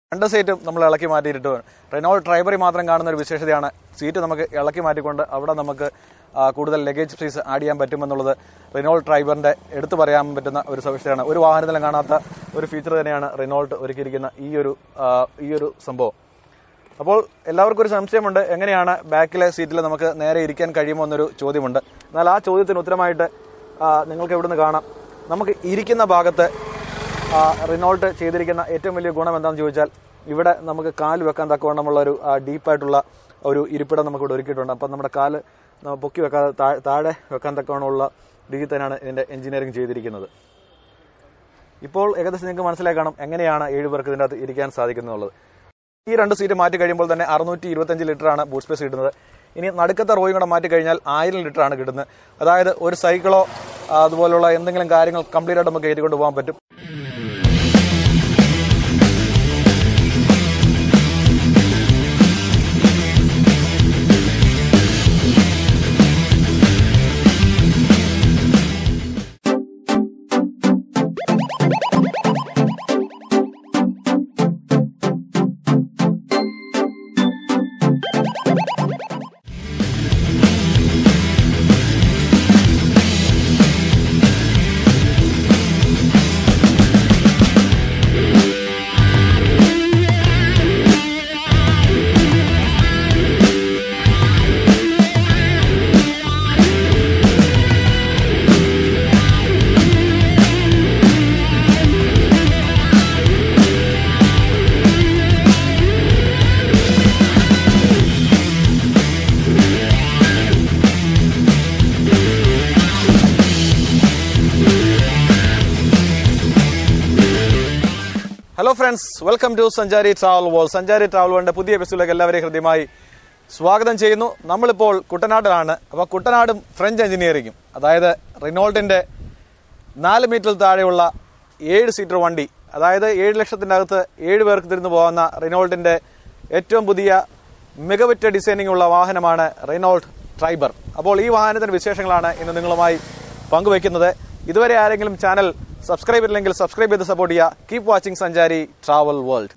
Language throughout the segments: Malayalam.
രണ്ട് സീറ്റും നമ്മൾ ഇളക്കി മാറ്റിയിട്ട് റെനോൾഡ് ട്രൈബറി മാത്രം കാണുന്ന ഒരു വിശേഷതയാണ് സീറ്റ് നമുക്ക് ഇളക്കി മാറ്റിക്കൊണ്ട് അവിടെ നമുക്ക് ആ, കൂടുതൽ ലഗേജ് സ്പേസ് ആഡ് ചെയ്യാൻ പറ്റുമെന്നുള്ളത് റിനോൾഡ് ട്രൈബറിന്റെ എടുത്തു പറയാൻ പറ്റുന്ന ഒരു സവിശേഷതയാണ് ഒരു വാഹനത്തിലും കാണാത്ത ഒരു ഫീച്ചർ തന്നെയാണ് റിനോൾട്ട് ഒരുക്കിയിരിക്കുന്ന ഈ ഒരു ആ, ഈ ഒരു സംഭവം അപ്പോൾ എല്ലാവർക്കും ഒരു സംശയമുണ്ട് എങ്ങനെയാണ് ബാക്കിലെ സീറ്റിൽ നമുക്ക് നേരെ ഇരിക്കാൻ കഴിയുമോ എന്നൊരു ചോദ്യമുണ്ട് എന്നാൽ ആ ചോദ്യത്തിന് ഉത്തരമായിട്ട് ആ, നിങ്ങൾക്ക് ഇവിടുന്ന് കാണാം നമുക്ക് ഇരിക്കുന്ന ഭാഗത്ത് ആ, റിനോൾട്ട് ചെയ്തിരിക്കുന്ന ഏറ്റവും വലിയ ഗുണം എന്താണെന്ന് ചോദിച്ചാൽ ഇവിടെ നമുക്ക് കാല് വെക്കാൻ തക്കവണ്ണമുള്ള ഒരു ഡീപ്പായിട്ടുള്ള ഒരു ഇരിപ്പിടം നമുക്ക് ഇവിടെ ഒരുക്കിയിട്ടുണ്ട് അപ്പം നമ്മുടെ കാല് നമ്മ പൊക്കി വെക്കാതെ താഴെ- താഴെ വെക്കാൻ തക്കവണ്ണമുള്ള രീതിയിൽ തന്നെയാണ് ഇതിന്റെ എഞ്ചിനീയറിംഗ് ചെയ്തിരിക്കുന്നത് ഇപ്പോൾ ഏകദേശം നിങ്ങൾക്ക് മനസ്സിലായി കാണും എങ്ങനെയാണ് ഏഴ് പേർക്ക് ഇതിൻ്റെ അകത്ത് ഇരിക്കാൻ സാധിക്കുന്നുള്ളത് ഈ രണ്ട് സീറ്റ് മാറ്റി കഴിയുമ്പോൾ തന്നെ അറുന്നൂറ്റി ഇരുപത്തഞ്ച് ലിറ്റർ ആണ് ബൂട്ട് സ്പേസ് കിട്ടുന്നത് ഇനി നടുക്കത്തെ റോയും കൂടെ മാറ്റി കഴിഞ്ഞാൽ ആയിരം ലിറ്റർ ആണ് കിട്ടുന്നത് അതായത് ഒരു സൈക്കിളോ ആ, അതുപോലുള്ള എന്തെങ്കിലും കാര്യങ്ങൾ കംപ്ലീറ്റ് ആയിട്ട് നമുക്ക് കയറ്റിക്കൊണ്ട് പോകാൻ പറ്റും hello friends welcome to Sanchari travel world Sanchari travel വേൾഡിന്റെ പുതിയ എപ്പിസോഡിലേക്ക് എല്ലാവരെയും ഹൃദ്യമായി സ്വാഗതം ചെയ്യുന്നു നമ്മളിപ്പോൾ കുട്ടനാട്ടിലാണ് അപ്പോൾ കുട്ടനാടും ഫ്രഞ്ച് എഞ്ചിനീയറിംഗും അതായത് റിനോൾട്ടിന്റെ നാല് മീറ്ററിൽ താഴെയുള്ള ഏഴ് സീറ്റർ വണ്ടി അതായത് ഏഴ് ലക്ഷത്തിന്റെ അകത്ത് ഏഴ് പേർക്ക് തിരിഞ്ഞു പോകുന്ന റിനോൾട്ടിന്റെ ഏറ്റവും പുതിയ മികവുറ്റ ഡിസൈനിങ് ഉള്ള വാഹനമാണ് റിനോൾട്ട് ട്രൈബർ അപ്പോൾ ഈ വാഹനത്തിന്റെ വിശേഷങ്ങളാണ് ഇന്ന് നിങ്ങളുമായി പങ്കുവയ്ക്കുന്നത് ഇതുവരെ ആരെങ്കിലും ചാനൽ സബ്സ്ക്രൈബ് ചെയ്തില്ലെങ്കിൽ സബ്സ്ക്രൈബ് ചെയ്ത് സപ്പോർട്ട് ചെയ്യുക keep watching Sanchari travel world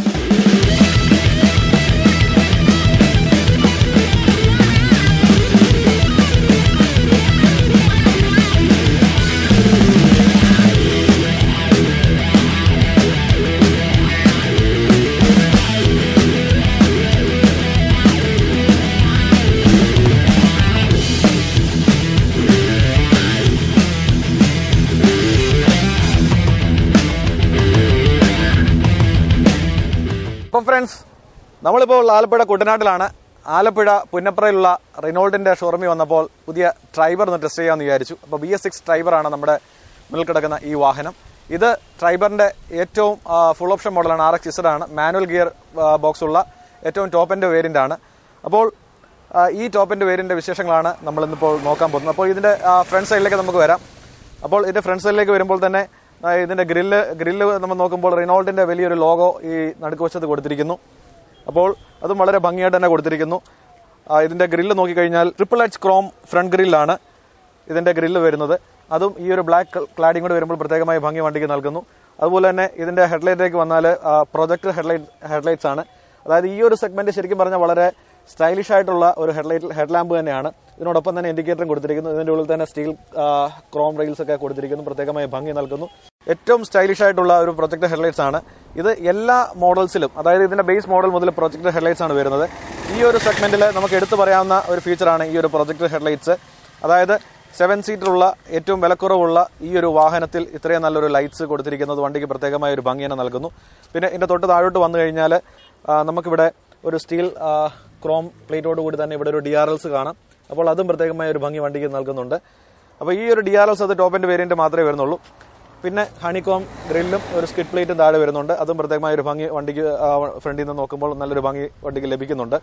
അപ്പം ഫ്രണ്ട്സ് നമ്മളിപ്പോൾ ആലപ്പുഴ കുട്ടനാട്ടിലാണ് ആലപ്പുഴ പുന്നപ്രയിലുള്ള റിനോൾഡിന്റെ ഷോറൂമിൽ വന്നപ്പോൾ പുതിയ ട്രൈബർ ഒന്ന് ടെസ്റ്റ് ചെയ്യാമെന്ന് വിചാരിച്ചു അപ്പോൾ ബി എസ് സിക്സ് ട്രൈബറാണ് നമ്മുടെ മുന്നിൽ കിടക്കുന്ന ഈ വാഹനം ഇത് ട്രൈബറിന്റെ ഏറ്റവും ഫുൾ ഓപ്ഷൻ മോഡലാണ് ആർ എക്സ് ഇസഡ് ആണ് മാനുവൽ ഗിയർ ബോക്സ് ഉള്ള ഏറ്റവും ടോപ്പിന്റെ വേരിയന്റ് ആണ് അപ്പോൾ ആ, ഈ ടോപ്പിന്റെ വേരിയന്റ് വിശേഷങ്ങളാണ് നമ്മൾ ഇന്നിപ്പോൾ നോക്കാൻ പോകുന്നത് അപ്പോൾ ഇതിന്റെ ഫ്രണ്ട് സൈഡിലേക്ക് നമുക്ക് വരാം അപ്പോൾ ഇതിന്റെ ഫ്രണ്ട് സൈഡിലേക്ക് വരുമ്പോൾ തന്നെ ആ, ഇതിന്റെ ഗ്രില്ല് ഗ്രില്ല് നമ്മൾ നോക്കുമ്പോൾ റിനോൾഡിന്റെ വലിയൊരു ലോഗോ ഈ നടുക്ക് വശത്ത് കൊടുത്തിരിക്കുന്നു അപ്പോൾ അതും വളരെ ഭംഗിയായിട്ട് തന്നെ കൊടുത്തിരിക്കുന്നു ആ, ഇതിന്റെ ഗ്രില്ല് നോക്കിക്കഴിഞ്ഞാൽ ട്രിപ്പിൾ എച്ച് ക്രോം ഫ്രണ്ട് ഗ്രില്ലാണ് ഇതിന്റെ ഗ്രില്ല് വരുന്നത് അതും ഈ ഒരു ബ്ലാക്ക് ക്ലാഡിംഗ് കൂടെ വരുമ്പോൾ പ്രത്യേകമായി ഭംഗി വണ്ടിക്ക് നൽകുന്നു അതുപോലെ തന്നെ ഇതിന്റെ ഹെഡ്ലൈറ്റിലേക്ക് വന്നാൽ പ്രൊജക്ടർ ഹെഡ്ലൈറ്റ് ഹെഡ്ലൈറ്റ്സ് ആണ് അതായത് ഈ ഒരു സെഗ്മെന്റ് ശരിക്കും പറഞ്ഞാൽ വളരെ സ്റ്റൈലിഷ് ആയിട്ടുള്ള ഒരു ഹെഡ്ലൈറ്റ് ഹെഡ്ലാമ്പ് തന്നെയാണ് ഇതിനോടൊപ്പം തന്നെ ഇൻഡിക്കേറ്ററും കൊടുത്തിരിക്കുന്നു ഇതിന്റെ ഉള്ളിൽ തന്നെ സ്റ്റീൽ ക്രോം റെയിൽസ് ഒക്കെ കൊടുത്തിരിക്കുന്നു പ്രത്യേകമായി ഭംഗി നൽകുന്നു ഏറ്റവും സ്റ്റൈലിഷ് ആയിട്ടുള്ള ഒരു പ്രൊജക്ടർ ഹെഡ്ലൈറ്റ്സ് ആണ് ഇത് എല്ലാ മോഡൽസിലും അതായത് ഇതിന്റെ ബേസ് മോഡൽ മുതൽ പ്രൊജക്ടർ ഹെഡ്ലൈറ്റ്സ് ആണ് വരുന്നത് ഈ ഒരു സെഗ്മെന്റിൽ നമുക്ക് എടുത്തു പറയാവുന്ന ഒരു ഫീച്ചറാണ് ഈ ഒരു പ്രൊജക്ടർ ഹെഡ്ലൈറ്റ്സ് അതായത് സെവൻ സീറ്ററുള്ള ഏറ്റവും വിലക്കുറവുള്ള ഈ ഒരു വാഹനത്തിൽ ഇത്രയും നല്ലൊരു ലൈറ്റ്സ് കൊടുത്തിരിക്കുന്നത് വണ്ടിക്ക് പ്രത്യേകമായ ഒരു ഭംഗി തന്നെ നൽകുന്നു പിന്നെ ഇതിന്റെ തൊട്ട് താഴോട്ട് വന്നു കഴിഞ്ഞാൽ നമുക്കിവിടെ ഒരു സ്റ്റീൽ ക്രോം പ്ലേറ്റോട് കൂടി തന്നെ ഇവിടെ ഒരു ഡി ആർ എൽസ് കാണാം അപ്പോൾ അതും പ്രത്യേകമായ ഒരു ഭംഗി വണ്ടിക്ക് നൽകുന്നുണ്ട് അപ്പോൾ ഈ ഒരു ഡി ആർ എൽസ് അത് ടോപ്പിന്റെ വേരിയന്റ് മാത്രമേ വരുന്നുള്ളൂ പിന്നെ ഹണികോം ഗ്രില്ലും ഒരു സ്കിഡ് പ്ലേറ്റും താഴെ വരുന്നുണ്ട് അതും പ്രത്യേകമായ ഒരു ഭംഗി വണ്ടിക്ക് ഫ്രണ്ടിൽ നിന്ന് നോക്കുമ്പോൾ നല്ലൊരു ഭംഗി വണ്ടിക്ക് ലഭിക്കുന്നുണ്ട്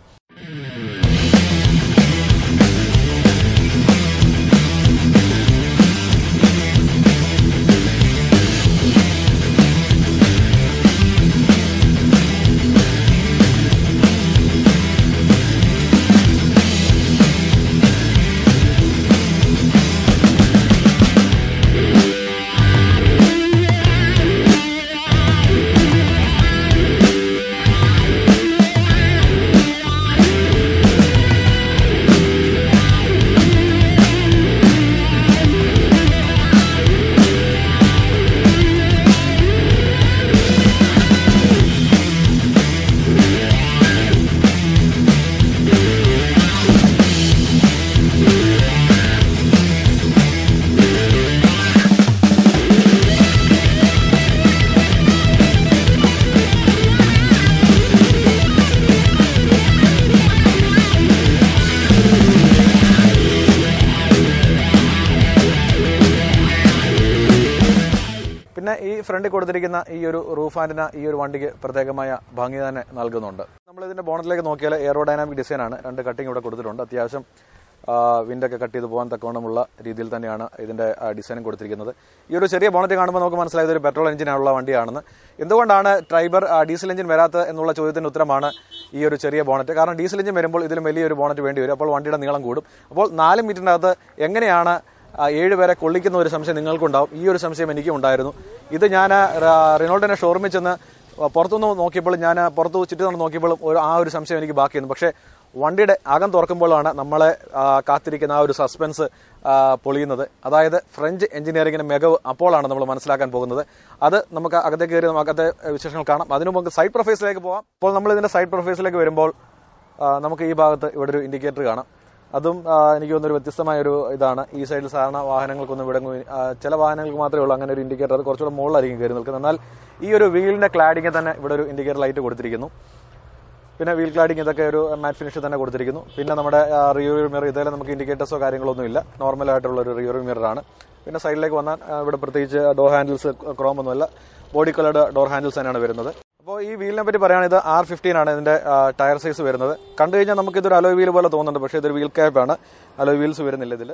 പിന്നെ ഈ ഫ്രണ്ടിൽ കൊടുത്തിരിക്കുന്ന ഈ ഒരു റൂഫ് ആൻറ്റിന ഈ ഒരു വണ്ടിക്ക് പ്രത്യേകമായ ഭംഗി തന്നെ നൽകുന്നുണ്ട് നമ്മൾ ഇതിന്റെ ബോണറ്റിലേക്ക് നോക്കിയാൽ എയറോഡൈനാമിക് ഡിസൈൻ ആണ് രണ്ട് കട്ടിങ് ഇവിടെ കൊടുത്തിട്ടുണ്ട് അത്യാവശ്യം വിൻഡൊക്കെ കട്ട് ചെയ്ത് പോകാൻ തക്കവണ്ണമുള്ള രീതിയിൽ തന്നെയാണ് ഇതിന്റെ ഡിസൈനും കൊടുത്തിരിക്കുന്നത് ഈ ഒരു ചെറിയ ബോണറ്റ് കാണുമ്പോൾ നമുക്ക് മനസ്സിലായത് ഒരു പെട്രോൾ എഞ്ചിനുള്ള വണ്ടിയാണെന്ന് എന്തുകൊണ്ടാണ് ട്രൈബർ ആ, ഡീസൽ എഞ്ചിൻ വരാത്തത് എന്നുള്ള ചോദ്യത്തിന് ഉത്തരമാണ് ഈ ഒരു ചെറിയ ബോണറ്റ് കാരണം ഡീസൽ എഞ്ചിൻ വരുമ്പോൾ ഇതിലും വലിയൊരു ബോണറ്റ് വേണ്ടി വരും അപ്പോൾ വണ്ടിയുടെ നീളം കൂടും അപ്പോൾ നാല് മീറ്ററിൻ്റെ അകത്ത് എങ്ങനെയാണ് ആ, ഏഴ് പേരെ കൊള്ളിക്കുന്ന ഒരു സംശയം നിങ്ങൾക്കുണ്ടാവും ഈ ഒരു സംശയം എനിക്കും ഉണ്ടായിരുന്നു ഇത് ഞാൻ റിനോൾഡിനെ ഷോറൂമിൽ ചെന്ന് പുറത്തുനിന്ന് നോക്കിയപ്പോൾ ഞാൻ പുറത്ത് ചുറ്റി നടന്ന് നോക്കിയപ്പോൾ ഒരു ആ ഒരു സംശയം എനിക്ക് ബാക്കിയായിരുന്നു പക്ഷേ വണ്ടിയുടെ അകം തുറക്കുമ്പോഴാണ് നമ്മളെ ആ, കാത്തിരിക്കുന്ന ആ ഒരു സസ്പെൻസ് ആ, പൊളിയുന്നത് അതായത് ഫ്രഞ്ച് എഞ്ചിനീയറിംഗിന്റെ മികവ് അപ്പോഴാണ് നമ്മൾ മനസ്സിലാക്കാൻ പോകുന്നത് അത് നമുക്ക് അകത്തേക്ക് കയറി നമുക്ക് അകത്തെ വിശേഷങ്ങൾ കാണാം അതിനു മുമ്പ് സൈഡ് പ്രൊഫൈസിലേക്ക് പോവാം അപ്പോൾ നമ്മൾ ഇതിന്റെ സൈഡ് പ്രൊഫൈസിലേക്ക് വരുമ്പോൾ ആ, നമുക്ക് ഈ ഭാഗത്ത് ഇവിടെ ഒരു ഇൻഡിക്കേറ്റർ കാണാം അതും ആ, എനിക്ക് തോന്നുന്നൊരു വ്യത്യസ്തമായ ഒരു ഇതാണ് ഈ സൈഡിൽ സാധാരണ വാഹനങ്ങൾക്കൊന്നും ഇവിടെ ഒന്നും, ആ, ചില വാഹനങ്ങൾക്ക് മാത്രമേ ഉള്ളൂ അങ്ങനെ ഒരു ഇൻഡിക്കേറ്റർ അത് കുറച്ചുകൂടെ മുകളിലായിരിക്കും കയറി നിൽക്കുന്നത് എന്നാൽ ഈ ഒരു വീലിന്റെ ക്ലാഡിങ്ങിൽ തന്നെ ഇവിടെ ഒരു ഇൻഡിക്കേറ്റർ ലൈറ്റ് കൊടുത്തിരിക്കുന്നു പിന്നെ വീൽ ക്ലാഡിങ് ഇതൊക്കെ ഒരു മാറ്റ് ഫിനിഷ് തന്നെ കൊടുത്തിരിക്കുന്നു പിന്നെ നമ്മുടെ റിയർ മിറർ ഇതെല്ലാം നമുക്ക് ഇൻഡിക്കേറ്റേഴ്സോ കാര്യങ്ങളൊന്നും ഇല്ല നോർമൽ ആയിട്ടുള്ള ഒരു റിയർ മിറർ ആണ് പിന്നെ സൈഡിലേക്ക് വന്നാൽ ആ, ഇവിടെ പ്രത്യേകിച്ച് ഡോർ ഹാൻഡിൽസ് ക്രോം ഒന്നുമല്ല ബോഡി കളർഡ് ഡോർ ഹാൻഡിൽസ് തന്നെയാണ് വരുന്നത് അപ്പോൾ ഈ വീലിനെ പറ്റി പറയുകയാണെങ്കിൽ ഇത് ആർ ഫിഫ്റ്റീൻ ആണ് ഇതിന്റെ ആ, ടയർ സൈസ് വരുന്നത് കണ്ടു കഴിഞ്ഞാൽ നമുക്ക് ഇതൊരു അലോയ് വീൽ പോലെ തോന്നുന്നുണ്ട് പക്ഷേ ഇതൊരു വീൽ ക്യാപ്പാണ് അലോയ് വീൽസ് വരുന്നില്ല ഇതിൽ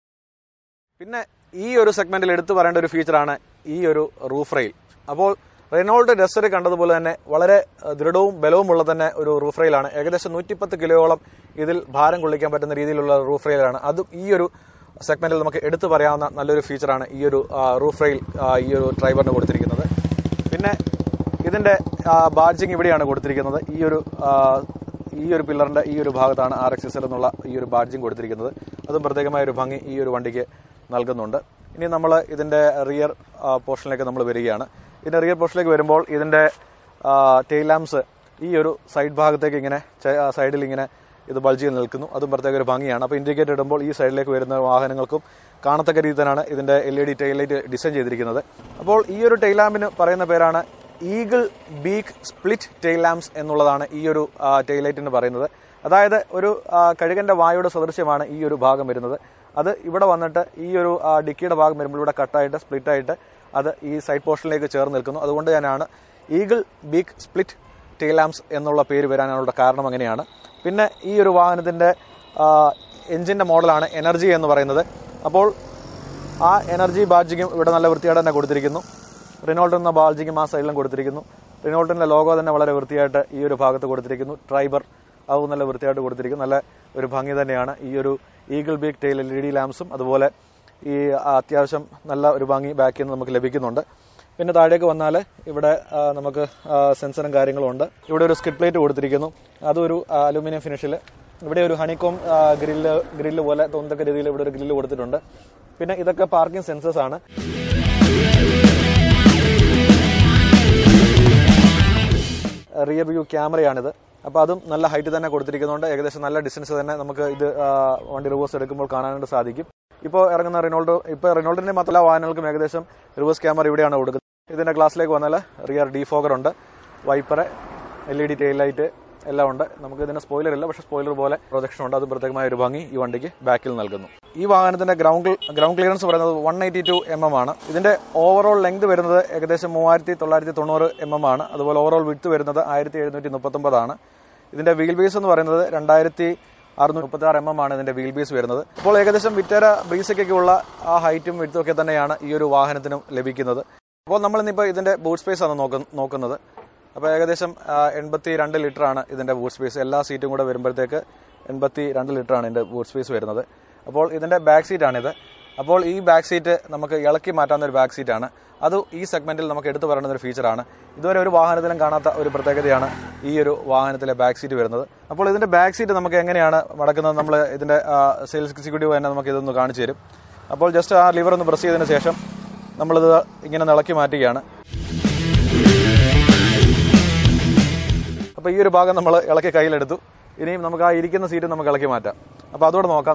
പിന്നെ ഈ ഒരു സെഗ്മെന്റിൽ എടുത്തു പറയേണ്ട ഒരു ഫീച്ചറാണ് ഈ ഒരു റൂഫ് റെയിൽ അപ്പോൾ റെനോൾഡ് ഡസ്റ്റർ കണ്ടതുപോലെ തന്നെ വളരെ അഹ്, ദൃഢവും ബലവുമുള്ള തന്നെ ഒരു റൂഫ് റെയിലാണ് ഏകദേശം നൂറ്റിപ്പത്ത് കിലോയോളം ഇതിൽ ഭാരം കൊള്ളിക്കാൻ പറ്റുന്ന രീതിയിലുള്ള റൂഫ് റെയിലാണ് അതും ഈ ഒരു സെഗ്മെന്റിൽ നമുക്ക് എടുത്തു പറയാവുന്ന നല്ലൊരു ഫീച്ചറാണ് ഈ ഒരു ആ, റൂഫ് റെയിൽ ആ, ഈ ഒരു ഡ്രൈവറിന് കൊടുത്തിരിക്കുന്നത് പിന്നെ ഇതിന്റെ ബാഡ്ജിങ് ഇവിടെയാണ് കൊടുത്തിരിക്കുന്നത് ഈ ഒരു ആ, ഈ ഒരു പില്ലറിന്റെ ഈ ഒരു ഭാഗത്താണ് ആർ എക്സ് എസ് എന്നുള്ള ഈ ഒരു ബാഡ്ജിങ് കൊടുത്തിരിക്കുന്നത് അതും പ്രത്യേകമായ ഒരു ഭംഗി ഈ ഒരു വണ്ടിക്ക് നൽകുന്നുണ്ട് ഇനി നമ്മൾ ഇതിന്റെ റിയർ പോർഷനിലേക്ക് നമ്മൾ വരികയാണ് ഇതിന്റെ റിയർ പോർഷനിലേക്ക് വരുമ്പോൾ ഇതിന്റെ ടെയിൽ ലാംപ്സ് ഈ ഒരു സൈഡ് ഭാഗത്തേക്ക് ഇങ്ങനെ ചെ- ആ, സൈഡിൽ ഇങ്ങനെ ഇത് ബൾജ് ചെയ്ത് നിൽക്കുന്നു അതും പ്രത്യേക ഒരു ഭംഗിയാണ് അപ്പോൾ ഇൻഡിക്കേറ്റർ ഇടുമ്പോൾ ഈ സൈഡിലേക്ക് വരുന്ന വാഹനങ്ങൾക്കും കാണത്തക്ക രീതിയിൽ തന്നെയാണ് ഇതിന്റെ L E D tail light design ചെയ്തിരിക്കുന്നത് അപ്പോൾ ഈ ഒരു ടെയിൽ ലാമ്പിന് പറയുന്ന പേരാണ് eagle beak split tail lamps എന്നുള്ളതാണ് ഈ ഒരു ടെയിൽ ലൈറ്റിന് പറയുന്നത് അതായത് ഒരു ആ, കഴുകന്റെ വായുടെ സദൃശ്യമാണ് ഈ ഒരു ഭാഗം വരുന്നത് അത് ഇവിടെ വന്നിട്ട് ഈ ഒരു ആ, ഡിക്കിയുടെ ഭാഗം വരുമ്പോൾ ഇവിടെ കട്ടായിട്ട് സ്പ്ലിറ്റ് ആയിട്ട് അത് ഈ സൈഡ് പോർഷനിലേക്ക് ചേർന്ന് നിൽക്കുന്നു അതുകൊണ്ട് തന്നെയാണ് eagle beak split tail lamps എന്നുള്ള പേര് വരാനുള്ള കാരണം അങ്ങനെയാണ് പിന്നെ ഈ ഒരു വാഹനത്തിന്റെ എഞ്ചിന്റെ മോഡലാണ് എനർജി എന്ന് പറയുന്നത് അപ്പോൾ ആ എനർജി ബാഡ്ജിങ്ങും ഇവിടെ നല്ല വൃത്തിയായിട്ട് തന്നെ കൊടുത്തിരിക്കുന്നു റിനോൾട്ട് എന്ന ബാഡ്ജിങ്ങും ആ സൈഡിലും കൊടുത്തിരിക്കുന്നു റിനോൾട്ടിന്റെ ലോഗോ തന്നെ വളരെ വൃത്തിയായിട്ട് ഈ ഒരു ഭാഗത്ത് കൊടുത്തിരിക്കുന്നു ട്രൈബർ അതും നല്ല വൃത്തിയായിട്ട് കൊടുത്തിരിക്കുന്നു നല്ല ഒരു ഭംഗി തന്നെയാണ് ഈ ഒരു eagle beak tail L E D ലാംപ്സും അതുപോലെ ഈ അത്യാവശ്യം നല്ല ഒരു ഭംഗി ബാക്കിൽ നിന്ന് നമുക്ക് ലഭിക്കുന്നുണ്ട് പിന്നെ താഴേക്ക് വന്നാൽ ഇവിടെ ആ, നമുക്ക് ആ, സെൻസറും കാര്യങ്ങളും ഉണ്ട് ഇവിടെ ഒരു സ്കിഡ് പ്ലേറ്റ് കൊടുത്തിരിക്കുന്നു അതൊരു അലുമിനിയം ഫിനിഷിൽ ഇവിടെ ഒരു ഹണിക്കോം ഗ്രില്ല് ഗ്രില്ല് പോലെ തോന്നത്തക്ക രീതിയിൽ ഇവിടെ ഒരു ഗ്രില്ല് കൊടുത്തിട്ടുണ്ട് പിന്നെ ഇതൊക്കെ പാർക്കിംഗ് സെൻസേഴ്സ് ആണ് റിയർ വ്യൂ ക്യാമറയാണിത് അപ്പോൾ അതും നല്ല ഹൈറ്റ് തന്നെ കൊടുത്തിരിക്കുന്നതുകൊണ്ട് ഏകദേശം നല്ല ഡിസ്റ്റൻസ് തന്നെ നമുക്ക് ഇത് ആ, വണ്ടി റിവേഴ്സ് എടുക്കുമ്പോൾ കാണാനായിട്ട് സാധിക്കും ഇപ്പോൾ ഇറങ്ങുന്ന റിനോൾഡോ ഇപ്പോൾ റിനോൾഡിന്റെ മാത്രമല്ല വാഹനങ്ങൾക്കും ഏകദേശം റിവേഴ്സ് ക്യാമറ ഇവിടെയാണ് കൊടുക്കുന്നത് ഇതിന്റെ ഗ്ലാസ്സിലേക്ക് വന്നാൽ റിയർ ഡീഫോഗർ ഉണ്ട് wiper L E D tail light എല്ലാം ഉണ്ട് നമുക്ക് ഇതിന് സ്പോയിലർ ഇല്ല പക്ഷേ സ്പോയിലർ പോലെ പ്രൊജക്ഷൻ ഉണ്ട് അത് പ്രത്യേകമായ ഒരു ഭംഗി ഈ വണ്ടിക്ക് ബാക്കിൽ നൽകുന്നു ഈ വാഹനത്തിന്റെ ഗ്രൗണ്ട് ഗ്രൗണ്ട് ക്ലിയറൻസ് പറയുന്നത് one eighty two M M ആണ് ഇതിന്റെ ഓവറോൾ ലെങ്ത് വരുന്നത് ഏകദേശം മൂവായിരത്തി തൊള്ളായിരത്തി തൊണ്ണൂറ് എം എം ആണ് അതുപോലെ ഓവറോൾ വിട്ട് വരുന്നത് ആയിരത്തി എഴുന്നൂറ്റി മുപ്പത്തൊമ്പതാണ് ഇതിന്റെ വീൽ ബേസ് എന്ന് പറയുന്നത് രണ്ടായിരത്തി അറുന്നൂറ്റി മുപ്പത്തി ആറ് എം എം ആണ് ഇതിന്റെ വീൽ ബേസ് വരുന്നത് അപ്പോൾ ഏകദേശം വിറ്റര ബ്രീസയ്ക്കൊക്കെ ഉള്ള ആ ഹൈറ്റും വിട്ടും ഒക്കെ തന്നെയാണ് ഈ ഒരു വാഹനത്തിനും ലഭിക്കുന്നത് അപ്പോൾ നമ്മൾ ഇന്നിപ്പോൾ ഇതിന്റെ ബൂട്ട് സ്പേസ് ആണ് നോക്ക- നോക്കുന്നത് അപ്പോൾ ഏകദേശം എൺപത്തി രണ്ട് ലിറ്റർ ആണ് ഇതിന്റെ ബൂട്ട് സ്പേസ് എല്ലാ സീറ്റും കൂടെ വരുമ്പോഴത്തേക്ക് എൺപത്തി രണ്ട് ലിറ്റർ ആണ് ഇതിന്റെ ബൂട്ട് സ്പേസ് വരുന്നത് അപ്പോൾ ഇതിന്റെ ബാക്ക് സീറ്റ് ആണിത് അപ്പോൾ ഈ ബാക്ക് സീറ്റ് നമുക്ക് ഇളക്കി മാറ്റാവുന്ന ഒരു ബാക്ക് സീറ്റ് ആണ് അത് ഈ സെഗ്മെന്റിൽ നമുക്ക് എടുത്തു പറയുന്ന ഒരു ഫീച്ചറാണ് ഇതുവരെ ഒരു വാഹനത്തിലും കാണാത്ത ഒരു പ്രത്യേകതയാണ് ഈ ഒരു വാഹനത്തിലെ ബാക്ക് സീറ്റ് വരുന്നത് അപ്പോൾ ഇതിന്റെ ബാക്ക് സീറ്റ് നമുക്ക് എങ്ങനെയാണ് മടക്കുന്നത് നമ്മൾ ഇതിന്റെ സെയിൽസ് എക്സിക്യൂട്ടീവ് തന്നെ നമുക്ക് ഇതൊന്ന് കാണിച്ചു തരും അപ്പോൾ ജസ്റ്റ് ആ ലിവർ ഒന്ന് പ്രസ് ചെയ്തതിന് ശേഷം നമ്മളിത് ഇങ്ങനെ ഇളക്കി മാറ്റുകയാണ് അപ്പോൾ ഈ ഒരു ഭാഗം നമ്മൾ ഇളക്കി കയ്യിലെടുത്തു ഇനിയും നമുക്ക് ആ ഇരിക്കുന്ന സീറ്റ് നമുക്ക് ഇളക്കി മാറ്റാം അപ്പോൾ അതോടെ നോക്കാം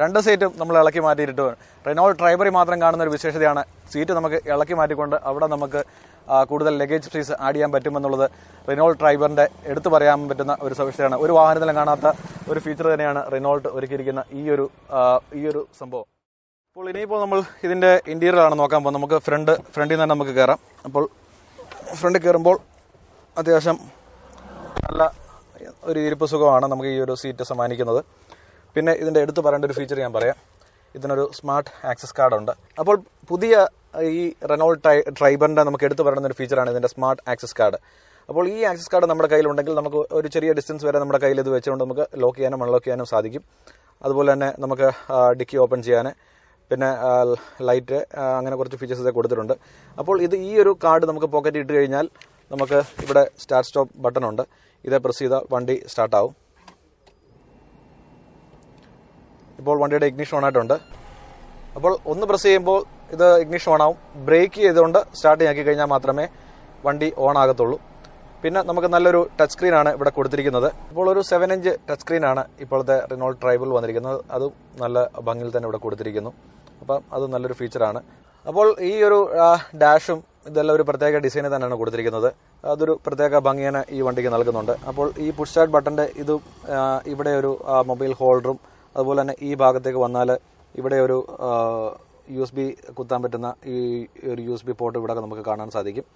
രണ്ട് സീറ്റും നമ്മൾ ഇളക്കി മാറ്റിയിട്ട് റെനോൾഡ് ട്രൈബറി മാത്രം കാണുന്ന ഒരു വിശേഷതയാണ് സീറ്റ് നമുക്ക് ഇളക്കി മാറ്റിക്കൊണ്ട് അവിടെ നമുക്ക് ആ, കൂടുതൽ ലഗേജ് സ്പേസ് ആഡ് ചെയ്യാൻ പറ്റുമെന്നുള്ളത് റിനോൾട്ട് ട്രൈബറിന്റെ എടുത്തു പറയാൻ പറ്റുന്ന ഒരു സവിശേഷതയാണ് ഒരു വാഹനത്തിലും കാണാത്ത ഒരു ഫീച്ചർ തന്നെയാണ് റിനോൾട്ട് ഒരുക്കിയിരിക്കുന്ന ഈ ഒരു ആ, ഈ ഒരു സംഭവം അപ്പോൾ ഇനിയിപ്പോൾ നമ്മൾ ഇതിന്റെ ഇന്റീരിയർ ആണ് നോക്കാൻ പോകുന്നത് നമുക്ക് ഫ്രണ്ട് ഫ്രണ്ടിൽ നിന്ന് തന്നെ നമുക്ക് കയറാം അപ്പോൾ ഫ്രണ്ടിൽ കയറുമ്പോൾ അത്യാവശ്യം നല്ല ഒരു ഇരിപ്പ് സുഖമാണ് നമുക്ക് ഈ ഒരു സീറ്റ് സമ്മാനിക്കുന്നത് പിന്നെ ഇതിന്റെ എടുത്തു പറയേണ്ട ഒരു ഫീച്ചർ ഞാൻ പറയാം ഇതിനൊരു സ്മാർട്ട് ആക്സസ് കാർഡ് ഉണ്ട് അപ്പോൾ പുതിയ ഈ റെനോൾഡ് ട്രൈ ട്രൈബറിന്റെ നമുക്ക് എടുത്തു പറയുന്ന ഒരു ഫീച്ചറാണ് ഇതിന്റെ സ്മാർട്ട് ആക്സസ് കാർഡ് അപ്പോൾ ഈ ആക്സസ് കാർഡ് നമ്മുടെ കയ്യിലുണ്ടെങ്കിൽ നമുക്ക് ഒരു ചെറിയ ഡിസ്റ്റൻസ് വരെ നമ്മുടെ കയ്യിൽ ഇത് വെച്ചുകൊണ്ട് നമുക്ക് ലോക്ക് ചെയ്യാനും അൺലോക്ക് ചെയ്യാനും സാധിക്കും അതുപോലെ തന്നെ നമുക്ക് ഡിക്കി ഓപ്പൺ ചെയ്യാൻ പിന്നെ ലൈറ്റ് അങ്ങനെ കുറച്ച് ഫീച്ചേഴ്സ് ഇതൊക്കെ കൊടുത്തിട്ടുണ്ട് അപ്പോൾ ഇത് ഈ ഒരു കാർഡ് നമുക്ക് പോക്കറ്റിൽ ഇട്ട് കഴിഞ്ഞാൽ നമുക്ക് ഇവിടെ സ്റ്റാർട്ട് സ്റ്റോപ്പ് ബട്ടൺ ഉണ്ട് ഇതേ പ്രസ് ചെയ്താൽ വണ്ടി സ്റ്റാർട്ടാവും ഇപ്പോൾ വണ്ടിയുടെ ഇഗ്നിഷൻ ഓൺ ആയിട്ടുണ്ട് അപ്പോൾ ഒന്ന് പ്രസ് ചെയ്യുമ്പോൾ ഇത് ഇഗ്നിഷൻ ഓൺ ആവും ബ്രേക്ക് ചെയ്തുകൊണ്ട് സ്റ്റാർട്ട് ആക്കി കഴിഞ്ഞാൽ മാത്രമേ വണ്ടി ഓൺ ആകത്തുള്ളൂ പിന്നെ നമുക്ക് നല്ലൊരു ടച്ച് സ്ക്രീൻ ആണ് ഇവിടെ കൊടുത്തിരിക്കുന്നത് ഇപ്പോൾ ഒരു സെവൻ ഇഞ്ച് ടച്ച് സ്ക്രീൻ ആണ് ഇപ്പോഴത്തെ റിനോൾഡ് ട്രൈബിൾ വന്നിരിക്കുന്നത് അതും നല്ല ഭംഗിയിൽ തന്നെ ഇവിടെ കൊടുത്തിരിക്കുന്നു അപ്പം അത് നല്ലൊരു ഫീച്ചറാണ് അപ്പോൾ ഈ ഒരു ആ, ഡാഷും ഇതെല്ലാം ഒരു പ്രത്യേക ഡിസൈനിൽ തന്നെയാണ് കൊടുത്തിരിക്കുന്നത് അതൊരു പ്രത്യേക ഭംഗിയാണ് ഈ വണ്ടിക്ക് നൽകുന്നുണ്ട് അപ്പോൾ ഈ പുഷ് സ്റ്റാർട്ട് ബട്ടന്റെ ഇതും ആ, ഇവിടെ ഒരു ആ, മൊബൈൽ ഹോൾഡറും അതുപോലെ തന്നെ ഈ ഭാഗത്തേക്ക് വന്നാൽ ഇവിടെ ഒരു യു എസ് ബി കുത്താൻ പറ്റുന്ന ഈ ഒരു യു എസ് ബി പോർട്ട് ഇവിടെ നമുക്ക് കാണാൻ സാധിക്കും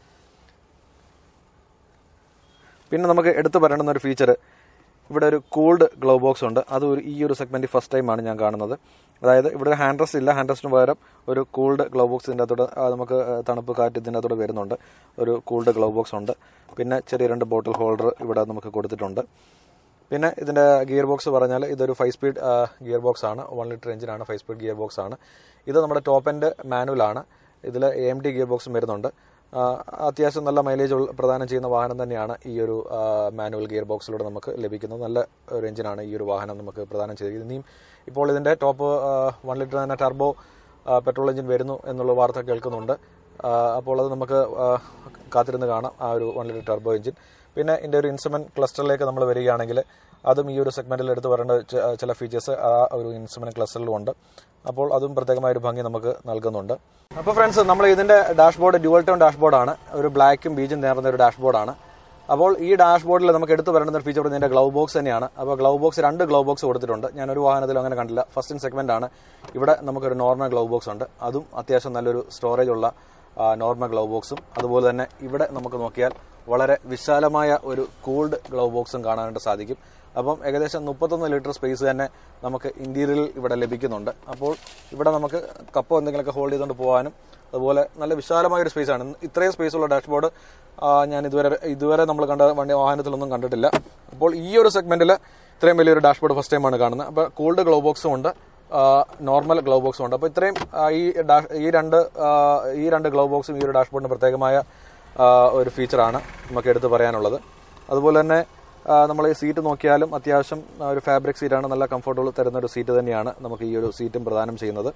പിന്നെ നമുക്ക് എടുത്തു പറയേണ്ടുന്ന ഒരു ഫീച്ചർ ഇവിടെ ഒരു കൂൾഡ് ഗ്ലോ ബോക്സ് ഉണ്ട് അത് ഒരു ഈ ഒരു സെഗ്മെന്റ് ഫസ്റ്റ് ടൈമാണ് ഞാൻ കാണുന്നത് അതായത് ഇവിടെ ഒരു ഹാൻഡ് റെസ്റ്റ് ഇല്ല ഹാൻഡ് റെസ്റ്റിന് പകരം ഒരു കൂൾഡ് ഗ്ലോ ബോക്സ് ഇതിൻ്റെ അകത്തോടെ ആ, നമുക്ക് ആ, തണുപ്പ് കാറ്റ് ഇതിൻ്റെ അകത്തോടെ വരുന്നുണ്ട് ഒരു കൂൾഡ് ഗ്ലോ ബോക്സ് ഉണ്ട് പിന്നെ ചെറിയ രണ്ട് ബോട്ടിൽ ഹോൾഡർ ഇവിടെ നമുക്ക് കൊടുത്തിട്ടുണ്ട് പിന്നെ ഇതിന്റെ ഗിയർ ബോക്സ് പറഞ്ഞാൽ ഇതൊരു ഫൈവ് സ്പീഡ് ഗിയർ ബോക്സ് ആണ് വൺ ലിറ്റർ എഞ്ചിനാണ് ഫൈവ് സ്പീഡ് ഗിയർ ബോക്സ് ആണ് ഇത് നമ്മുടെ ടോപ്പ് എൻഡ് മാനുവൽ ആണ് ഇതിൽ എ എം ഡി ഗിയർ ബോക്സും വരുന്നുണ്ട് ആ, അത്യാവശ്യം നല്ല മൈലേജ് ഉള്ള- പ്രദാനം ചെയ്യുന്ന വാഹനം തന്നെയാണ് ഈ ഒരു മാനുവൽ ഗിയർ ബോക്സിലൂടെ നമുക്ക് ലഭിക്കുന്നത് നല്ല ഒരു എഞ്ചിനാണ് ഈ ഒരു വാഹനം നമുക്ക് പ്രദാനം ചെയ്തിരിക്കുന്നത് ഇനിയും ഇപ്പോൾ ഇതിന്റെ ടോപ്പ് വൺ ലിറ്റർ തന്നെ ടർബോ പെട്രോൾ എഞ്ചിൻ വരുന്നു എന്നുള്ള വാർത്ത കേൾക്കുന്നുണ്ട് ആ, അപ്പോൾ അത് നമുക്ക് ആ, കാത്തിരുന്ന് കാണാം ആ ഒരു വൺ ലിറ്റർ ടർബോ എഞ്ചിൻ പിന്നെ ഇതിന്റെ ഒരു ഇൻസ്ട്രുമെന്റ് ക്ലസ്റ്ററിലേക്ക് നമ്മൾ വരികയാണെങ്കിൽ അതും ഈ ഒരു സെഗ്മെന്റിൽ എടുത്ത് പറയേണ്ട ച- ചില ഫീച്ചേഴ്സ് ആ ഒരു ഇൻസ്ട്രുമെന്റ് ക്ലസ്റ്ററിലും ഉണ്ട് അപ്പോൾ അതും പ്രത്യേകമായ ഒരു ഭംഗി നമുക്ക് നൽകുന്നുണ്ട് അപ്പോൾ ഫ്രണ്ട്സ് നമ്മൾ ഇതിന്റെ ഡാഷ്ബോർഡ് ഡ്യുവൽ ടോൺ ഡാഷ്ബോർഡാണ് ഒരു ബ്ലാക്കും ബീജും നേർന്ന ഒരു ഡാഷ്ബോർഡാണ് അപ്പോൾ ഈ ഡാഷ്ബോർഡിൽ നമുക്ക് എടുത്തു പറയേണ്ട ഒരു ഫീച്ചർ ഇതിന്റെ ഗ്ലൗ ബോക്സ് തന്നെയാണ് അപ്പോൾ ഗ്ലൗ ബോക്സ് രണ്ട് ഗ്ലൗ ബോക്സ് കൊടുത്തിട്ടുണ്ട് ഞാനൊരു വാഹനത്തിലും അങ്ങനെ കണ്ടില്ല ഫസ്റ്റ് ഇൻ സെഗ്മെന്റ് ആണ് ഇവിടെ നമുക്കൊരു നോർമൽ ഗ്ലൗ ബോക്സ് ഉണ്ട് അതും അത്യാവശ്യം നല്ലൊരു സ്റ്റോറേജ് ഉള്ള നോർമൽ ഗ്ലൗ ബോക്സും അതുപോലെ തന്നെ ഇവിടെ നമുക്ക് നോക്കിയാൽ വളരെ വിശാലമായ ഒരു കൂൾഡ് ഗ്ലൗ ബോക്സും കാണാനായിട്ട് സാധിക്കും അപ്പം ഏകദേശം മുപ്പത്തൊന്ന് ലിറ്റർ സ്പേസ് തന്നെ നമുക്ക് ഇന്റീരിയറിൽ ഇവിടെ ലഭിക്കുന്നുണ്ട് അപ്പോൾ ഇവിടെ നമുക്ക് കപ്പോ എന്തെങ്കിലുമൊക്കെ ഹോൾഡ് ചെയ്തുകൊണ്ട് പോകാനും അതുപോലെ നല്ല വിശാലമായ ഒരു സ്പേസ് ആണ് ഇത്രയും സ്പേസ് ഉള്ള ഡാഷ്ബോർഡ് ഞാൻ ഇതുവരെ ഇതുവരെ നമ്മൾ കണ്ട വണ്ടി വാഹനത്തിലൊന്നും കണ്ടിട്ടില്ല അപ്പോൾ ഈ ഒരു സെഗ്മെന്റിൽ ഇത്രയും വലിയൊരു ഡാഷ്ബോർഡ് ഫസ്റ്റ് ടൈമാണ് കാണുന്നത് അപ്പോൾ കൂൾഡ് ഗ്ലോ ബോക്സും ഉണ്ട് നോർമൽ ഗ്ലോ ബോക്സും ഉണ്ട് അപ്പോൾ ഇത്രയും ആ, ഈ ഡാഷ് ഈ രണ്ട് ആ, ഈ രണ്ട് ഗ്ലോ ബോക്സും ഈ ഒരു ഡാഷ്ബോർഡിന് പ്രത്യേകമായ ആ, ഒരു ഫീച്ചറാണ് നമുക്ക് എടുത്തു പറയാനുള്ളത് അതുപോലെ തന്നെ നമ്മൾ ഈ സീറ്റ് നോക്കിയാലും അത്യാവശ്യം ആ, ഒരു ഫാബ്രിക് സീറ്റാണ് നല്ല കംഫർട്ടബിൾ തരുന്ന ഒരു സീറ്റ് തന്നെയാണ് നമുക്ക് ഈ ഒരു സീറ്റും പ്രദാനം ചെയ്യുന്നത്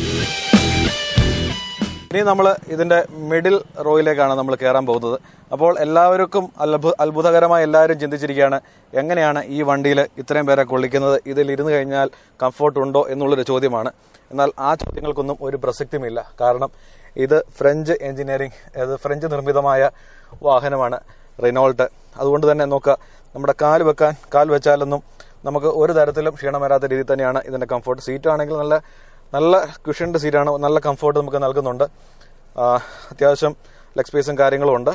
ഇനി നമ്മൾ ഇതിന്റെ മിഡിൽ റോയിലേക്കാണ് നമ്മൾ കയറാൻ പോകുന്നത് അപ്പോൾ എല്ലാവർക്കും അത്ഭു- അത്ഭുതകരമായി എല്ലാവരും ചിന്തിച്ചിരിക്കുകയാണ് എങ്ങനെയാണ് ഈ വണ്ടിയിൽ ഇത്രയും പേരെ കൊള്ളിക്കുന്നത് ഇതിൽ ഇരുന്ന് കഴിഞ്ഞാൽ കംഫോർട്ട് ഉണ്ടോ എന്നുള്ളൊരു ചോദ്യമാണ് എന്നാൽ ആ ചോദ്യങ്ങൾക്കൊന്നും ഒരു പ്രസക്തിയുമില്ല കാരണം ഇത് ഫ്രഞ്ച് എഞ്ചിനീയറിംഗ് അത് ഫ്രഞ്ച് നിർമ്മിതമായ വാഹനമാണ് റിനോൾട്ട് അതുകൊണ്ട് തന്നെ നോക്കുക നമ്മുടെ കാൽ വെക്കാൻ കാൽ വെച്ചാലൊന്നും നമുക്ക് ഒരു തരത്തിലും ക്ഷീണം വരാത്ത രീതിയിൽ തന്നെയാണ് ഇതിന്റെ കംഫോർട്ട് സീറ്റ് ആണെങ്കിൽ നല്ല നല്ല കുഷൻഡ് സീറ്റാണ് നല്ല കംഫോർട്ട് നമുക്ക് നൽകുന്നുണ്ട് ആ, അത്യാവശ്യം ലെഗ് സ്പേസും കാര്യങ്ങളും ഉണ്ട്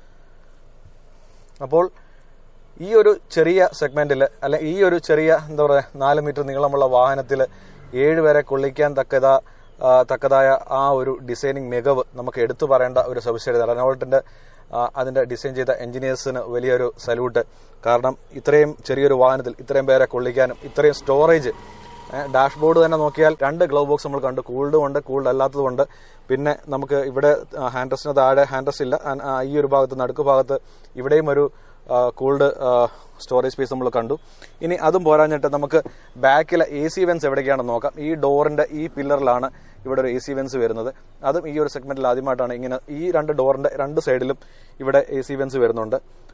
അപ്പോൾ ഈ ഒരു ചെറിയ സെഗ്മെന്റിൽ അല്ലെ ഈ ഒരു ചെറിയ എന്താ പറയുക നാല് മീറ്റർ നീളമുള്ള വാഹനത്തിൽ ഏഴ് പേരെ കൊള്ളിക്കാൻ തക്കതാ ആ, തക്കതായ ആ ഒരു ഡിസൈനിങ് മികവ് നമുക്ക് എടുത്തു പറയേണ്ട ഒരു സവിശേഷത റെനോൾട്ടിന്റെ ആ, അതിന്റെ ഡിസൈൻ ചെയ്ത എഞ്ചിനീയേഴ്സിന് വലിയൊരു സല്യൂട്ട് കാരണം ഇത്രയും ചെറിയൊരു വാഹനത്തിൽ ഇത്രയും പേരെ കൊള്ളിക്കാനും ഇത്രയും സ്റ്റോറേജ് ഡാഷ്ബോർഡ് തന്നെ നോക്കിയാൽ രണ്ട് ഗ്ലൗ ബോക്സ് നമ്മൾ കണ്ടു കൂൾഡും ഉണ്ട് കൂൾഡ് അല്ലാത്തതും ഉണ്ട് പിന്നെ നമുക്ക് ഇവിടെ ഹാൻഡ് റെസ്റ്റിന് താഴെ ഹാൻഡ് റെസ്റ്റ് ഇല്ല ആ, ആ, ഈ ഒരു ഭാഗത്ത് നടുക്ക് ഭാഗത്ത് ഇവിടെയും ഒരു കൂൾഡ് സ്റ്റോറേജ് സ്പേസ് നമ്മൾ കണ്ടു ഇനി അതും പോരാഞ്ഞിട്ട് നമുക്ക് ബാക്കിലെ എ സി വെൻസ് എവിടേക്കാണെന്ന് നോക്കാം ഈ ഡോറിന്റെ ഈ പില്ലറിലാണ് ഇവിടെ ഒരു എ സി വെൻസ് വരുന്നത് അതും ഈ ഒരു സെഗ്മെന്റിൽ ആദ്യമായിട്ടാണ് ഇങ്ങനെ ഈ രണ്ട് ഡോറിന്റെ രണ്ട് സൈഡിലും ഇവിടെ എ സി വെൻസ് വരുന്നുണ്ട്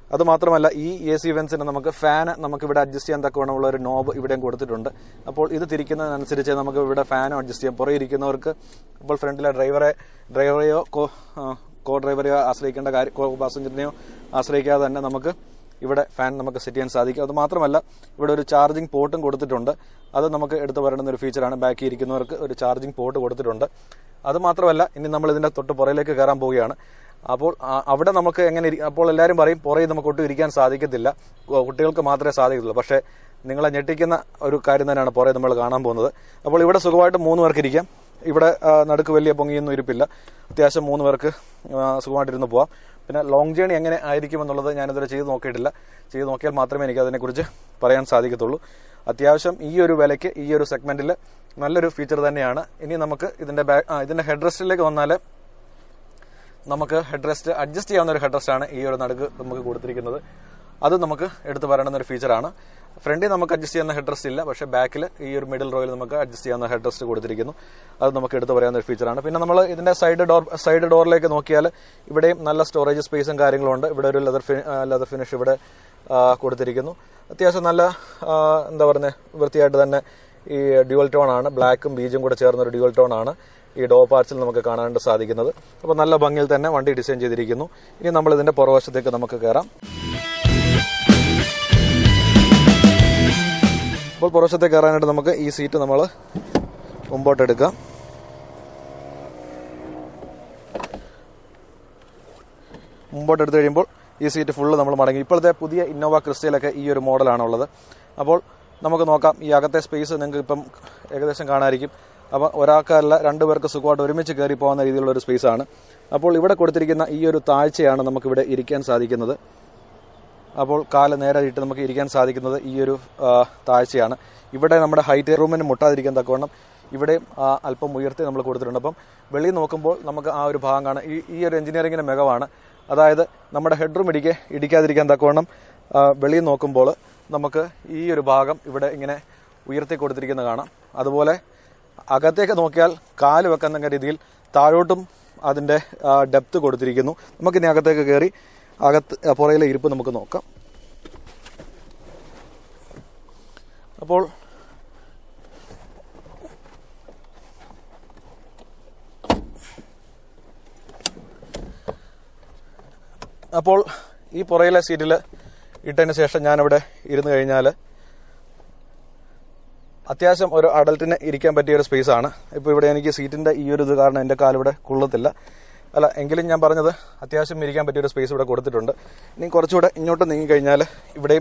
അത് മാത്രമല്ല ഈ എ സി വെൻസിന് നമുക്ക് ഫാൻ നമുക്ക് ഇവിടെ അഡ്ജസ്റ്റ് ചെയ്യാൻ തക്കവണ്ണമുള്ള ഒരു നോബ് ഇവിടെയും കൊടുത്തിട്ടുണ്ട് അപ്പോൾ ഇത് തിരിക്കുന്നതിനനുസരിച്ച് നമുക്ക് ഇവിടെ ഫാനും അഡ്ജസ്റ്റ് ചെയ്യാം പുറകെ ഇരിക്കുന്നവർക്ക് ഇപ്പോൾ ഫ്രണ്ടിലെ ഡ്രൈവറെ ഡ്രൈവറെയോ കോ കോ ഡ്രൈവറെയോ ആശ്രയിക്കേണ്ട കാര്യം കോ പാസഞ്ചറിനെയോ ആശ്രയിക്കാതെ തന്നെ നമുക്ക് ഇവിടെ ഫാൻ നമുക്ക് സെറ്റ് ചെയ്യാൻ സാധിക്കും അത് മാത്രമല്ല ഇവിടെ ഒരു ചാർജിങ് പോർട്ടും കൊടുത്തിട്ടുണ്ട് അത് നമുക്ക് എടുത്തു പറയേണ്ടുന്ന ഒരു ഫീച്ചറാണ് ബാക്കി ഇരിക്കുന്നവർക്ക് ഒരു ചാർജിങ് പോർട്ട് കൊടുത്തിട്ടുണ്ട് അത് മാത്രമല്ല ഇനി നമ്മൾ ഇതിന്റെ തൊട്ട് പുറയിലേക്ക് കയറാൻ പോവുകയാണ് അപ്പോൾ ആ- അവിടെ നമുക്ക് എങ്ങനെ ഇരി- അപ്പോൾ എല്ലാവരും പറയും പുറകിൽ നമുക്ക് ഒട്ടും ഇരിക്കാൻ സാധിക്കത്തില്ല കു- കുട്ടികൾക്ക് മാത്രമേ സാധിക്കത്തുള്ളൂ പക്ഷേ നിങ്ങളെ ഞെട്ടിക്കുന്ന ഒരു കാര്യം തന്നെയാണ് പുറകെ നമ്മൾ കാണാൻ പോകുന്നത് അപ്പോൾ ഇവിടെ സുഖമായിട്ട് മൂന്ന് പേർക്ക് ഇരിക്കാം ഇവിടെ ആ, നടുക്ക് വലിയ പൊങ്ങിയൊന്നും ഇരിപ്പില്ല അത്യാവശ്യം മൂന്ന് പേർക്ക് ആ, സുഖമായിട്ടിരുന്ന് പോവാം പിന്നെ ലോങ് ജേണി എങ്ങനെ ആയിരിക്കും എന്നുള്ളത് ഞാനിതുവരെ ചെയ്ത് നോക്കിയിട്ടില്ല ചെയ്ത് നോക്കിയാൽ മാത്രമേ എനിക്ക് അതിനെക്കുറിച്ച് പറയാൻ സാധിക്കത്തുള്ളൂ അത്യാവശ്യം ഈ ഒരു വിലയ്ക്ക് ഈ ഒരു സെഗ്മെന്റിൽ നല്ലൊരു ഫീച്ചർ തന്നെയാണ് ഇനി നമുക്ക് ഇതിന്റെ ബാ- ആ, ഇതിന്റെ ഹെഡ് റെസ്റ്റിലേക്ക് വന്നാൽ നമുക്ക് ഹെഡ് റെസ്റ്റ് അഡ്ജസ്റ്റ് ചെയ്യാവുന്ന ഒരു ഹെഡ് റെസ്റ്റ് ആണ് ഈ ഒരു നടുക്ക് നമുക്ക് കൊടുത്തിരിക്കുന്നത് അത് നമുക്ക് എടുത്തു പറയേണ്ടുന്ന ഒരു ഫീച്ചറാണ് ഫ്രണ്ടിൽ നമുക്ക് അഡ്ജസ്റ്റ് ചെയ്യുന്ന ഹെഡ് റെസ്റ്റ് ഇല്ല പക്ഷേ ബാക്കിൽ ഈ ഒരു മിഡിൽ റോയിൽ നമുക്ക് അഡ്ജസ്റ്റ് ചെയ്യാവുന്ന ഹെഡ് റെസ്റ്റ് കൊടുത്തിരിക്കുന്നു അത് നമുക്ക് എടുത്തു പറയാവുന്ന ഒരു ഫീച്ചറാണ് പിന്നെ നമ്മൾ ഇതിന്റെ സൈഡ് ഡോർ സൈഡ് ഡോറിലേക്ക് നോക്കിയാൽ ഇവിടെയും നല്ല സ്റ്റോറേജ് സ്പേസും കാര്യങ്ങളും ഉണ്ട് ഇവിടെ ഒരു ലെതർ ലെതർ ഫിനിഷ് ഇവിടെ ആ, കൊടുത്തിരിക്കുന്നു അത്യാവശ്യം നല്ല ആ, എന്താ പറയുന്നത് വൃത്തിയായിട്ട് തന്നെ ഈ ഡ്യുവൽ ടോൺ ആണ് ബ്ലാക്കും ബീജും കൂടെ ചേർന്ന ഒരു ഡ്യുവൽ ടോൺ ആണ് ഈ ഡോ പാർട്സിൽ നമുക്ക് കാണാനായിട്ട് സാധിക്കുന്നത് അപ്പോൾ നല്ല ഭംഗിയിൽ തന്നെ വണ്ടി ഡിസൈൻ ചെയ്തിരിക്കുന്നു ഇനി നമ്മൾ ഇതിന്റെ പുറവശത്തേക്ക് നമുക്ക് കയറാം അപ്പോൾ പുറവശത്തേക്ക് കയറാനായിട്ട് നമുക്ക് ഈ സീറ്റ് നമ്മൾ മുമ്പോട്ട് എടുക്കാം മുമ്പോട്ട് എടുത്തു കഴിയുമ്പോൾ ഈ സീറ്റ് ഫുള്ള് നമ്മൾ മടങ്ങി ഇപ്പോഴത്തെ പുതിയ ഇന്നോവ ക്രിസ്റ്റയിലൊക്കെ ഈ ഒരു മോഡലാണ് ഉള്ളത് അപ്പോൾ നമുക്ക് നോക്കാം ഈ അകത്തെ സ്പേസ് നിങ്ങൾക്ക് ഇപ്പം ഏകദേശം കാണാമായിരിക്കും അപ്പോൾ ഒരാൾക്കല്ല രണ്ടു പേർക്ക് സുഖമായിട്ട് ഒരുമിച്ച് കയറി പോകുന്ന രീതിയിലുള്ള ഒരു സ്പേസ് ആണ് അപ്പോൾ ഇവിടെ കൊടുത്തിരിക്കുന്ന ഈ ഒരു താഴ്ചയാണ് നമുക്കിവിടെ ഇരിക്കാൻ സാധിക്കുന്നത് അപ്പോൾ കാല് നേരെ ഇട്ട് നമുക്ക് ഇരിക്കാൻ സാധിക്കുന്നത് ഈ ഒരു ആ, താഴ്ചയാണ് ഇവിടെ നമ്മുടെ ഹൈറ്റ് റൂമിന് മുട്ടാതിരിക്കാൻ തക്കവണ്ണം ഇവിടെയും ആ, അല്പം ഉയർത്തി നമ്മൾ കൊടുത്തിട്ടുണ്ട് അപ്പം വെളിയിൽ നോക്കുമ്പോൾ നമുക്ക് ആ ഒരു ഭാഗം കാണാം ഈ ഈ ഒരു എഞ്ചിനീയറിംഗിന്റെ മികവാണ് അതായത് നമ്മുടെ ഹെഡ് റൂം ഇടിക്കെ ഇടിക്കാതിരിക്കാൻ തക്കവണ്ണം ആ, വെളിയിൽ നോക്കുമ്പോൾ നമുക്ക് ഈ ഒരു ഭാഗം ഇവിടെ ഇങ്ങനെ ഉയർത്തി കൊടുത്തിരിക്കുന്ന കാണാം അതുപോലെ അകത്തേക്ക് നോക്കിയാൽ കാല് വെക്കുന്ന രീതിയിൽ താഴോട്ടും അതിന്റെ ഡെപ്ത് കൊടുത്തിരിക്കുന്നു നമുക്കിനി അകത്തേക്ക് കയറി അകത്ത് ആ, പുറയിലെ ഇരിപ്പ് നമുക്ക് നോക്കാം അപ്പോൾ അപ്പോൾ ഈ പുറയിലെ സീറ്റിൽ ഇട്ടതിന് ശേഷം ഞാനിവിടെ ഇരുന്ന് കഴിഞ്ഞാൽ അത്യാവശ്യം ഒരു അഡൽട്ടിന് ഇരിക്കാൻ പറ്റിയ ഒരു സ്പേസ് ആണ് ഇപ്പോൾ ഇവിടെ എനിക്ക് സീറ്റിന്റെ ഈ ഒരു ഇത് കാരണം എൻ്റെ കാലിവിടെ കൊള്ളത്തില്ല അല്ല എങ്കിലും ഞാൻ പറഞ്ഞത് അത്യാവശ്യം ഇരിക്കാൻ പറ്റിയ ഒരു സ്പേസ് ഇവിടെ കൊടുത്തിട്ടുണ്ട് ഇനി കുറച്ചുകൂടെ ഇങ്ങോട്ട് നീങ്ങി കഴിഞ്ഞാൽ ഇവിടെയും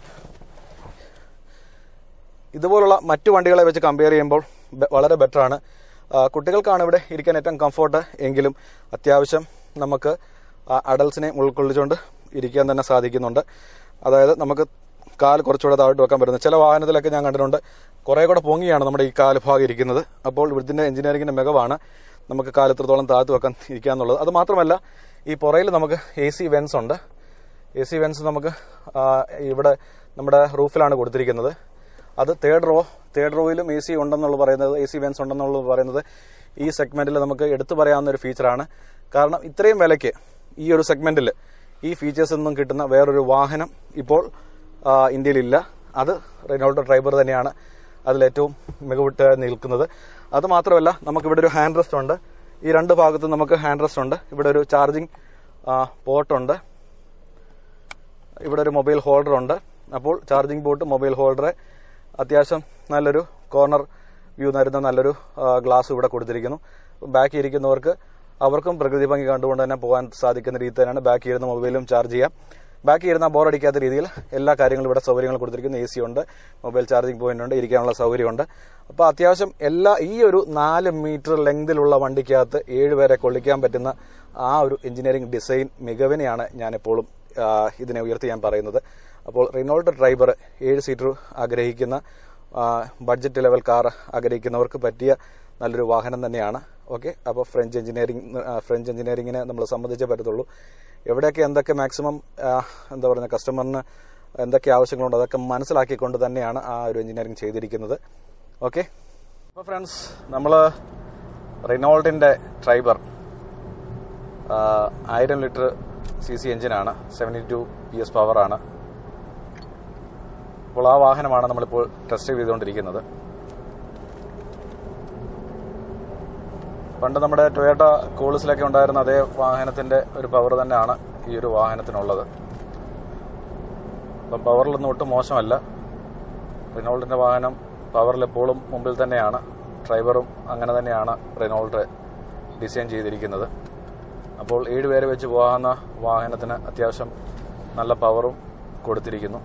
ഇതുപോലുള്ള മറ്റു വണ്ടികളെ വെച്ച് കമ്പയർ ചെയ്യുമ്പോൾ ബെ- വളരെ ബെറ്റർ ആണ് ആ, കുട്ടികൾക്കാണ് ഇവിടെ ഇരിക്കാൻ ഏറ്റവും കംഫോർട്ട് എങ്കിലും അത്യാവശ്യം നമുക്ക് അഡൽസിനെ ഉൾക്കൊള്ളിച്ചുകൊണ്ട് ഇരിക്കാൻ തന്നെ സാധിക്കുന്നുണ്ട് അതായത് നമുക്ക് കാല് കുറച്ചുകൂടെ താഴോട്ട് വെക്കാൻ പറ്റുന്നത് ചില വാഹനത്തിലൊക്കെ ഞാൻ കണ്ടിട്ടുണ്ട് കുറേ കൂടെ പൊങ്ങിയാണ് നമ്മുടെ ഈ കാല് ഭാഗം ഇരിക്കുന്നത് അപ്പോൾ ഇതിന്റെ എഞ്ചിനീയറിംഗിന്റെ മികവാണ് നമുക്ക് കാല് എത്രത്തോളം താഴ്ത്തു വെക്കാൻ ഇരിക്കുക എന്നുള്ളത് അത് മാത്രമല്ല ഈ പുറയിൽ നമുക്ക് എ സി വെൻസ് ഉണ്ട് എ സി വെൻസ് നമുക്ക് ആ, ഇവിടെ നമ്മുടെ റൂഫിലാണ് കൊടുത്തിരിക്കുന്നത് അത് തേർഡ് റോ തേർഡ് റോയിലും എ സി ഉണ്ടെന്നുള്ള പറയുന്നത് എ സി വെൻസ് ഉണ്ടെന്നുള്ളത് പറയുന്നത് ഈ സെഗ്മെന്റിൽ നമുക്ക് എടുത്തു പറയാവുന്ന ഒരു ഫീച്ചറാണ് കാരണം ഇത്രയും വിലയ്ക്ക് ഈ ഒരു സെഗ്മെന്റിൽ ഈ ഫീച്ചേഴ്സ് ഒന്നും കിട്ടുന്ന വേറൊരു വാഹനം ഇപ്പോൾ ആ, ഇന്ത്യയിലില്ല അത് റെനോൾട്ടോ ഡ്രൈവർ തന്നെയാണ് അതിലേറ്റവും മികവിട്ട് നിൽക്കുന്നത് അത് മാത്രമല്ല നമുക്കിവിടെ ഒരു ഹാൻഡ് റെസ്റ്റ് ഉണ്ട് ഈ രണ്ട് ഭാഗത്തും നമുക്ക് ഹാൻഡ് റെസ്റ്റ് ഉണ്ട് ഇവിടെ ഒരു ചാർജിങ് പോർട്ടുണ്ട് ഇവിടെ ഒരു മൊബൈൽ ഹോൾഡർ ഉണ്ട് അപ്പോൾ ചാർജിംഗ് പോർട്ട് മൊബൈൽ ഹോൾഡർ അത്യാവശ്യം നല്ലൊരു കോർണർ വ്യൂ തരുന്ന നല്ലൊരു ഗ്ലാസ് ഇവിടെ കൊടുത്തിരിക്കുന്നു ബാക്കി ഇരിക്കുന്നവർക്ക് അവർക്കും പ്രകൃതി ഭംഗി കണ്ടുകൊണ്ട് തന്നെ പോകാൻ സാധിക്കുന്ന രീതി തന്നെയാണ് ബാക്കി ഇരുന്ന മൊബൈലും ചാർജ് ചെയ്യാം ബാക്കി ഇരുന്ന ബോറടിക്കാത്ത രീതിയിൽ എല്ലാ കാര്യങ്ങളും ഇവിടെ സൗകര്യങ്ങൾ കൊടുത്തിരിക്കുന്നു എ സി ഉണ്ട് മൊബൈൽ ചാർജിംഗ് പോയിന്റ് ഉണ്ട് ഇരിക്കാനുള്ള സൗകര്യമുണ്ട് അപ്പോൾ അത്യാവശ്യം എല്ലാ ഈ ഒരു നാല് മീറ്റർ ലെങ്തിലുള്ള വണ്ടിക്കകത്ത് ഏഴ് പേരെ കൊള്ളിക്കാൻ പറ്റുന്ന ആ ഒരു എഞ്ചിനീയറിംഗ് ഡിസൈൻ മികവിനെയാണ് ഞാൻ എപ്പോഴും ആ, ഇതിനെ ഉയർത്തി ഞാൻ പറയുന്നത് അപ്പോൾ റിനോൾട്ട് ഡ്രൈവർ ഏഴ് സീറ്റർ ആഗ്രഹിക്കുന്ന ആ, ബഡ്ജറ്റ് ലെവൽ കാർ ആഗ്രഹിക്കുന്നവർക്ക് പറ്റിയ നല്ലൊരു വാഹനം തന്നെയാണ് ഓക്കെ അപ്പോൾ ഫ്രഞ്ച് എഞ്ചിനീയറിംഗ് ആ, ഫ്രഞ്ച് എഞ്ചിനീയറിംഗിനെ നമ്മൾ സംബന്ധിച്ചേ പറ്റത്തുള്ളൂ എവിടെയൊക്കെ എന്തൊക്കെ മാക്സിമം എന്താ പറയുക കസ്റ്റമറിന് എന്തൊക്കെ ആവശ്യങ്ങളുണ്ടോ അതൊക്കെ മനസ്സിലാക്കിക്കൊണ്ട് തന്നെയാണ് ആ ഒരു എഞ്ചിനീയറിംഗ് ചെയ്തിരിക്കുന്നത് ഓക്കെ അപ്പോൾ ഫ്രണ്ട്സ് നമ്മൾ റിനോൾട്ടിൻ്റെ ട്രൈബർ ആയിരം ലിറ്റർ സി സി എഞ്ചിനാണ് സെവൻറ്റി ടു പി എസ് പവറാണ് അപ്പോൾ ആ വാഹനമാണ് നമ്മളിപ്പോൾ ടെസ്റ്റ് ചെയ്തുകൊണ്ടിരിക്കുന്നത് പണ്ട് നമ്മുടെ ടൊയോട്ട കോളിസിലൊക്കെ ഉണ്ടായിരുന്ന അതേ വാഹനത്തിന്റെ ഒരു പവർ തന്നെയാണ് ഈ ഒരു വാഹനത്തിനുള്ളത് അപ്പം പവറിലൊന്നും ഒട്ടും മോശമല്ല റിനോൾഡിന്റെ വാഹനം പവറിൽ എപ്പോഴും മുമ്പിൽ തന്നെയാണ് ഡ്രൈവറും അങ്ങനെ തന്നെയാണ് റിനോൾഡ് ഡിസൈൻ ചെയ്തിരിക്കുന്നത് അപ്പോൾ ഏഴ് പേരെ വെച്ച് പോകാവുന്ന വാഹനത്തിന് അത്യാവശ്യം നല്ല പവറും കൊടുത്തിരിക്കുന്നു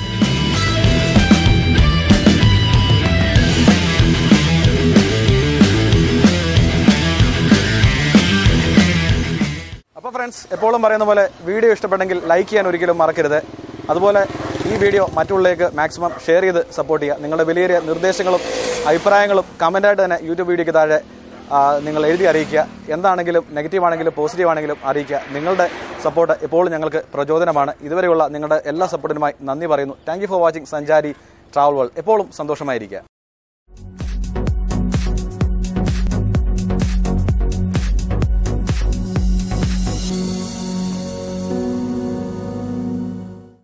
അപ്പോൾ ഫ്രണ്ട്സ് എപ്പോഴും പറയുന്ന പോലെ വീഡിയോ ഇഷ്ടപ്പെട്ടെങ്കിൽ ലൈക്ക് ചെയ്യാൻ ഒരിക്കലും മറക്കരുത് അതുപോലെ ഈ വീഡിയോ മറ്റുള്ളവർക്ക് മാക്സിമം ഷെയർ ചെയ്ത് സപ്പോർട്ട് ചെയ്യുക നിങ്ങളുടെ വലിയ നിർദ്ദേശങ്ങളും അഭിപ്രായങ്ങളും കമൻ്റായിട്ട് തന്നെ യൂട്യൂബ് വീഡിയോയ്ക്ക് താഴെ ആ, നിങ്ങൾ എഴുതി അറിയിക്കുക എന്താണെങ്കിലും നെഗറ്റീവ് ആണെങ്കിലും പോസിറ്റീവ് ആണെങ്കിലും അറിയിക്കുക നിങ്ങളുടെ സപ്പോർട്ട് എപ്പോഴും ഞങ്ങൾക്ക് പ്രചോദനമാണ് ഇതുവരെയുള്ള നിങ്ങളുടെ എല്ലാ സപ്പോർട്ടിനുമായി നന്ദി പറയുന്നു thank for watching Sanchari travel world എപ്പോഴും സന്തോഷമായിരിക്കുക